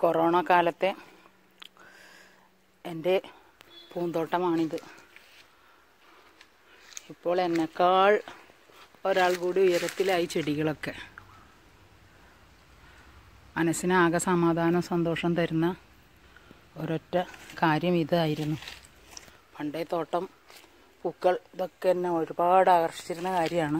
corona കാലത്തെ എൻ്റെ പൂന്തോട്ടമാണിത് ഇപ്പോൾ എന്നെക്കാൾ ഒരാൾ കൂടി ഉയരത്തിലായി ചെടികളൊക്കെ മനസ്സിന് ആകെ സമാധാനം സന്തോഷം തരുന്ന ഒരൊറ്റ കാര്യം ഇതായിരുന്നു പണ്ടേ തോട്ടം പൂക്കൾ ഇതൊക്കെ എന്നെ ഒരുപാട് ആകർഷിച്ചിരുന്ന കാര്യമാണ്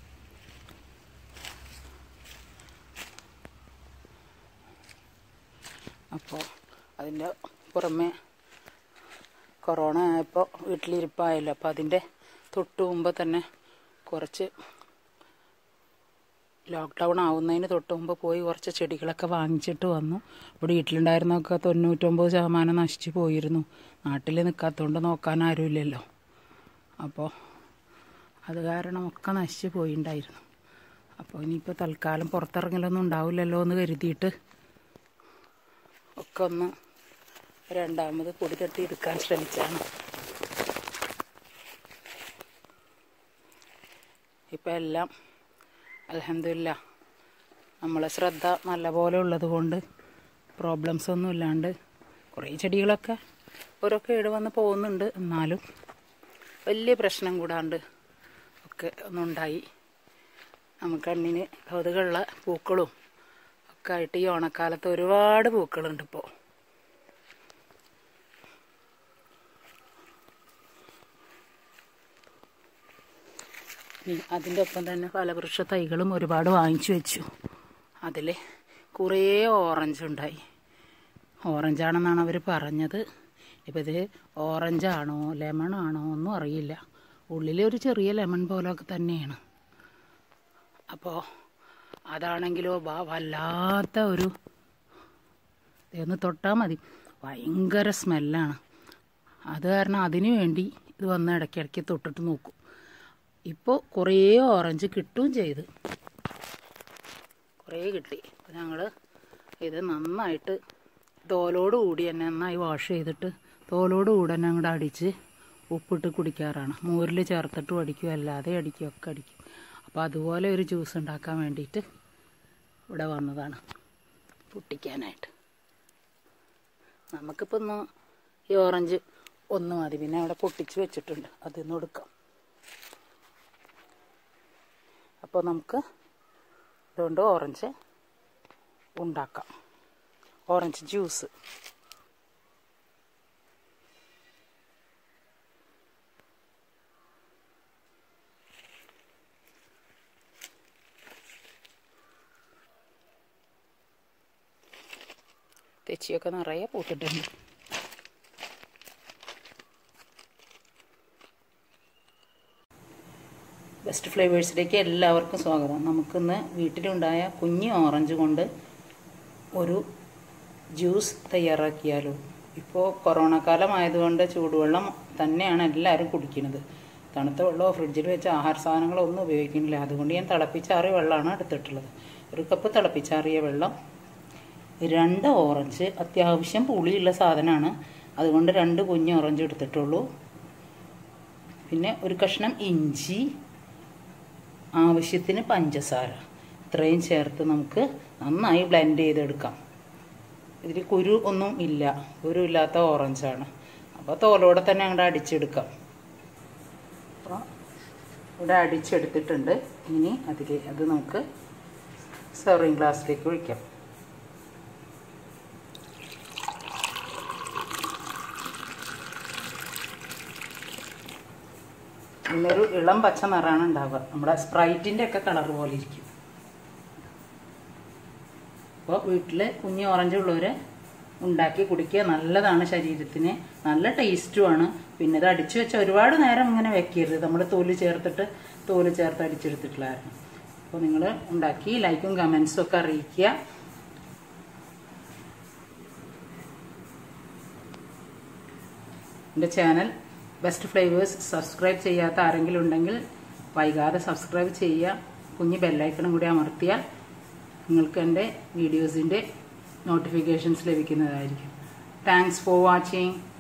അപ്പോൾ അതിൻ്റെ പുറമെ കൊറോണ ആയപ്പോൾ വീട്ടിലിരിപ്പായല്ലോ അപ്പോൾ അതിൻ്റെ തൊട്ട് മുമ്പ് തന്നെ കുറച്ച് ലോക്ക്ഡൗൺ ആവുന്നതിന് തൊട്ട് മുമ്പ് പോയി കുറച്ച് ചെടികളൊക്കെ വാങ്ങിച്ചിട്ട് വന്നു ഇവിടെ വീട്ടിലുണ്ടായിരുന്നൊക്കെ തൊണ്ണൂറ്റൊമ്പത് ശതമാനം നശിച്ചു പോയിരുന്നു നാട്ടിൽ നിൽക്കാത്തതുകൊണ്ട് നോക്കാൻ ആരുമില്ലല്ലോ അപ്പോൾ അത് കാരണം ഒക്കെ നശിച്ചു പോയിണ്ടായിരുന്നു അപ്പോൾ ഇനിയിപ്പോൾ തൽക്കാലം പുറത്തിറങ്ങലൊന്നും ഉണ്ടാവില്ലല്ലോ എന്ന് കരുതിയിട്ട് ഒക്കെ ഒന്ന് രണ്ടാമത് പൊടി തട്ടി എടുക്കാൻ ശ്രമിച്ചാണ് ഇപ്പം എല്ലാം അലഹമില്ല നമ്മളെ ശ്രദ്ധ നല്ലപോലെ ഉള്ളത് കൊണ്ട് പ്രോബ്ലംസ് ഒന്നും ഇല്ലാണ്ട് കുറേ ചെടികളൊക്കെ ഓരോ കേട് വന്ന് പോകുന്നുണ്ട് എന്നാലും വലിയ പ്രശ്നം കൂടാണ്ട് ഒക്കെ ഒന്നുണ്ടായി നമുക്ക് കണ്ണിന് കൗതുകമുള്ള പൂക്കളും ഒക്കെ ആയിട്ട് ഈ ഓണക്കാലത്ത് ഒരുപാട് പൂക്കളുണ്ട് ഇപ്പോൾ അതിൻ്റെ ഒപ്പം തന്നെ ഫലവൃക്ഷ തൈകളും ഒരുപാട് വാങ്ങിച്ചു വെച്ചു അതിൽ കുറേ ഓറഞ്ച് ഉണ്ടായി ഓറഞ്ചാണെന്നാണ് അവർ പറഞ്ഞത് ഇപ്പം ഇത് ഓറഞ്ചാണോ ലെമൺ ആണോ ഒന്നും അറിയില്ല ഉള്ളിൽ ഒരു ചെറിയ ലെമൺ പോലൊക്കെ തന്നെയാണ് അപ്പോൾ അതാണെങ്കിലോ ബാ വല്ലാത്ത ഒരു ഒന്ന് തൊട്ടാൽ മതി ഭയങ്കര സ്മെല്ലാണ് അത് കാരണം അതിനു വേണ്ടി ഇത് വന്ന് ഇടയ്ക്കിടയ്ക്ക് തൊട്ടിട്ട് നോക്കും ഇപ്പോൾ കുറേ ഓറഞ്ച് കിട്ടുകയും ചെയ്ത് കുറേ കിട്ടി അപ്പോൾ ഞങ്ങൾ ഇത് നന്നായിട്ട് തോലോട് കൂടി തന്നെ നന്നായി വാഷ് ചെയ്തിട്ട് തോലോട് കൂടി തന്നെ അങ്ങോട്ട് അടിച്ച് ഉപ്പിട്ട് കുടിക്കാറാണ് മോരിൽ ചേർത്തിട്ടും അടിക്കും അല്ലാതെ അടിക്കും ഒക്കെ അടിക്കും അപ്പോൾ അതുപോലെ ഒരു ജ്യൂസ് ഉണ്ടാക്കാൻ വേണ്ടിയിട്ട് ഇവിടെ വന്നതാണ് പൊട്ടിക്കാനായിട്ട് നമുക്കിപ്പോൾ ഒന്ന് ഈ ഓറഞ്ച് ഒന്ന് മതി പിന്നെ അവിടെ പൊട്ടിച്ച് വെച്ചിട്ടുണ്ട് അതിൽ നിന്ന് എടുക്കാം അപ്പോൾ നമുക്ക് ഇതുകൊണ്ട് ഓറഞ്ച് ഉണ്ടാക്കാം ഓറഞ്ച് ജ്യൂസ് തെച്ചിയൊക്കെ നിറയെ പൂത്തിട്ടുണ്ട് ബെസ്റ്റ് ഫ്ലേവേഴ്സിലേക്ക് എല്ലാവർക്കും സ്വാഗതം നമുക്കിന്ന് വീട്ടിലുണ്ടായ കുഞ്ഞ് ഓറഞ്ച് കൊണ്ട് ഒരു ജ്യൂസ് തയ്യാറാക്കിയാലോ ഇപ്പോൾ കൊറോണ കാലം ആയതുകൊണ്ട് ചൂടുവെള്ളം തന്നെയാണ് എല്ലാവരും കുടിക്കുന്നത് തണുത്ത വെള്ളമോ ഫ്രിഡ്ജിൽ വെച്ച ആഹാര സാധനങ്ങളോ ഒന്നും ഉപയോഗിക്കുന്നില്ല അതുകൊണ്ട് ഞാൻ തിളപ്പിച്ചാറിയ വെള്ളമാണ് എടുത്തിട്ടുള്ളത് ഒരു കപ്പ് തിളപ്പിച്ചാറിയ വെള്ളം രണ്ട് ഓറഞ്ച് അത്യാവശ്യം പുളിയുള്ള സാധനമാണ് അതുകൊണ്ട് രണ്ട് കുഞ്ഞ് ഓറഞ്ച് എടുത്തിട്ടുള്ളൂ പിന്നെ ഒരു കഷ്ണം ഇഞ്ചി ആവശ്യത്തിന് പഞ്ചസാര ഇത്രയും ചേർത്ത് നമുക്ക് നന്നായി ബ്ലെൻഡ് ചെയ്തെടുക്കാം ഇതിൽ കുരു ഒന്നും ഇല്ല കുരു ഇല്ലാത്ത ഓറഞ്ചാണ് അപ്പോൾ തോലോടെ തന്നെ അങ്ങോട്ട് അടിച്ചെടുക്കാം അപ്പോൾ ഇവിടെ അടിച്ചെടുത്തിട്ടുണ്ട് ഇനി അതിൽ അത് നമുക്ക് സെർവിങ് ഗ്ലാസ്സിലേക്ക് ഒഴിക്കാം ഇതിനൊരു ഇളം പച്ച നിറമാണ് ഉണ്ടാവുക നമ്മുടെ സ്പ്രൈറ്റിൻ്റെ ഒക്കെ കളർ പോലെ ഇരിക്കും അപ്പോൾ വീട്ടിൽ കുഞ്ഞ് ഓറഞ്ച് ഉള്ളവർ ഉണ്ടാക്കി കുടിക്കുക നല്ലതാണ് ശരീരത്തിന് നല്ല ടേസ്റ്റുമാണ് പിന്നെ ഇത് അടിച്ചു വെച്ച ഒരുപാട് നേരം ഇങ്ങനെ വെക്കരുത് നമ്മൾ തോല് ചേർത്തിട്ട് തോല് ചേർത്ത് അടിച്ചെടുത്തിട്ടുള്ളതായിരുന്നു അപ്പോൾ നിങ്ങൾ ഉണ്ടാക്കി ലൈക്കും കമൻസും ഒക്കെ അറിയിക്കുക എൻ്റെ ചാനൽ ബെസ്റ്റ് ഫ്ലേവേഴ്സ് സബ്സ്ക്രൈബ് ചെയ്യാത്ത ആരെങ്കിലും ഉണ്ടെങ്കിൽ വൈകാതെ സബ്സ്ക്രൈബ് ചെയ്യുക കുഞ്ഞ് ബെല്ലൈക്കണും കൂടി അമർത്തിയാൽ നിങ്ങൾക്ക് എൻ്റെ വീഡിയോസിൻ്റെ നോട്ടിഫിക്കേഷൻസ് ലഭിക്കുന്നതായിരിക്കും താങ്ക്സ് ഫോർ വാച്ചിങ്